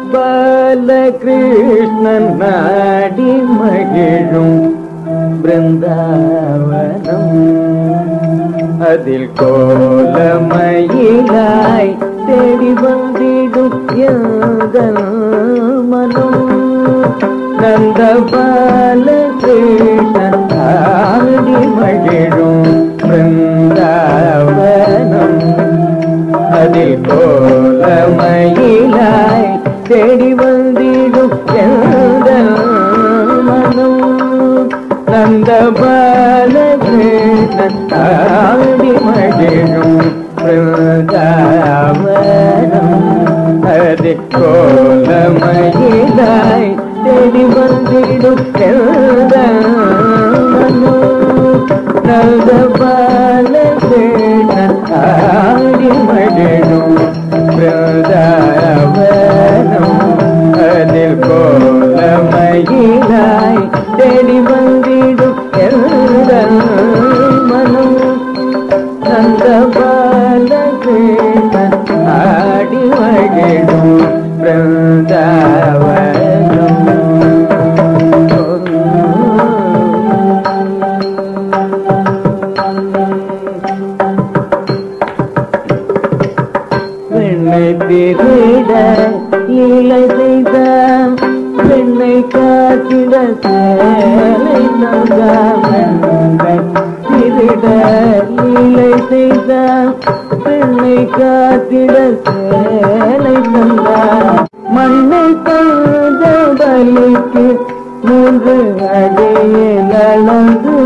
பாலகிருஷ்ணன் நாடி மகிழும் பிருந்தாவனம் அதில் கோலமயிலாய் தேடி வந்திடும் எங்கள் மனம் நந்த பாலகிருஷ்ணன் ஆடி மகிழும் பிருந்தாவனம் அதில் கோலமயிலாய் தேடி வந்திடும் எங்கள் மனம் நந்த பாலகிருஷ்ணன் ஆடி மகிழும் பிருந்தாவனம் அதில் கோலமயிலாய் தேடி வந்திடும் எங்கள் மனம் நந்த பாலகிருஷ்ணன் ஆடி மகிழும் பிருந்தாவனம் அதில் கோலமயிலாய் தேடி வந்திடும் எங்கள் மனம் நந்த பாலகிருஷ்ணன் ஆடி மகிழும் பெண்ணை திருட இலை செய்த பெண்ணை காத்திட சேலை பெண்ணை திருட இலை செய்த பெண்ணை காத்திட சேலை தந்தார் மண்ணை தந்த பலிக்கு மூன்று அடியில் அளந்து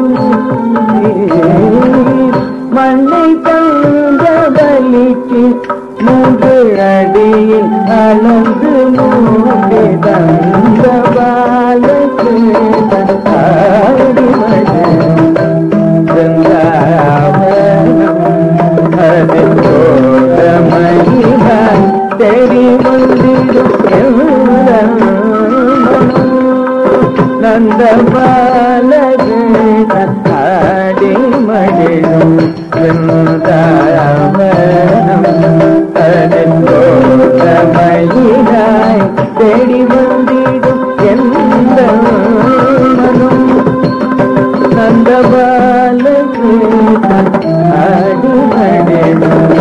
மண்ணை தந்த பலிக்கு மூன்று அடியில் அளந்து மூடி தந்த பாலக்கு ஆடி அது கோலமயிலாய் தெரி வந்திடும் நந்த பாலகன் ஆடி மகிழும் பிருந்தாவனம் அதில் கோலமயிலாய் தேடி வந்திடும் எந்த மனம் நந்த பாலகன் ஆடி மகிழும்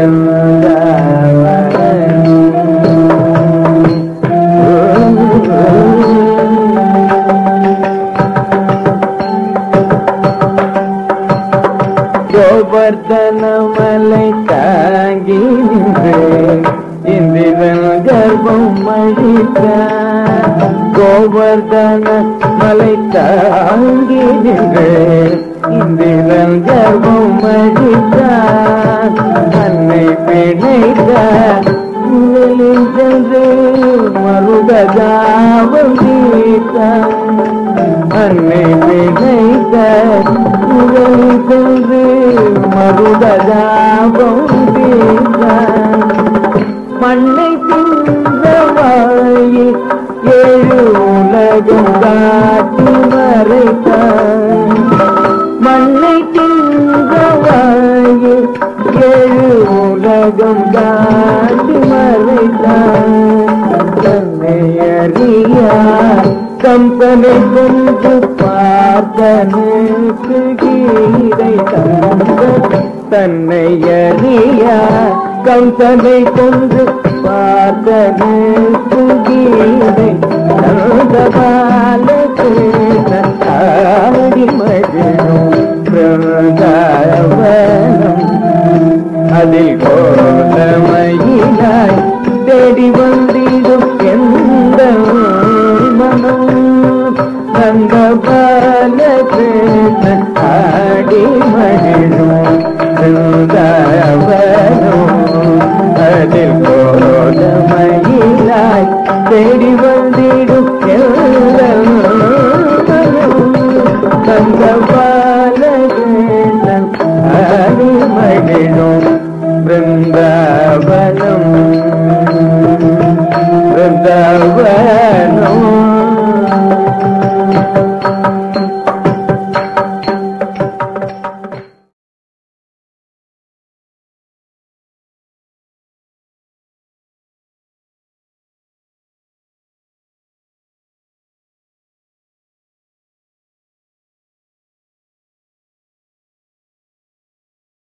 கோவர்தன மலை தாங்கி நின்று இந்திரன் கர்ப்பம் மழித்த கோவர்தன மலை தாங்கி நின்று இந்திரன் கர்ப்பம் மழித்த அன்னை பிணைத்த உடலில் சென்று மருதகாவம் தீர்த்தான் அன்னை பிணைத்த உடலில் சென்று மருதகாவம் தீர்த்தான் மண்ணை தின்றவாயி ஏழு உலகம் காட்டி மறைத்தான் மண்ணை தின்றவாயி ஏழு உலகம் காட்டி மறைத்தான் தன்னை அறியா கம்பனை கொண்டு பார்த்தனுக்கு கீதை தந்த தன்னை அறியா கம்பனை கொண்டு பார்த்தனுக்கு கீதை தந்த பாலக்கு ஆடி மகிழும் பிருந்தாவனம் அதில் கோலமயிலாய் தேடி வந்திடும் எந்த மனம் நந்த பாலகிருஷ்ணன் ஆடி மகிழும் பிருந்தாவனம் அதில் கோலமயிலாய் தேடி வந்திடும் எந்த மனம் நந்த பாலகிருஷ்ணன் ஆடி மகிழும் பிருந்தாவனம் பிருந்தாவனம்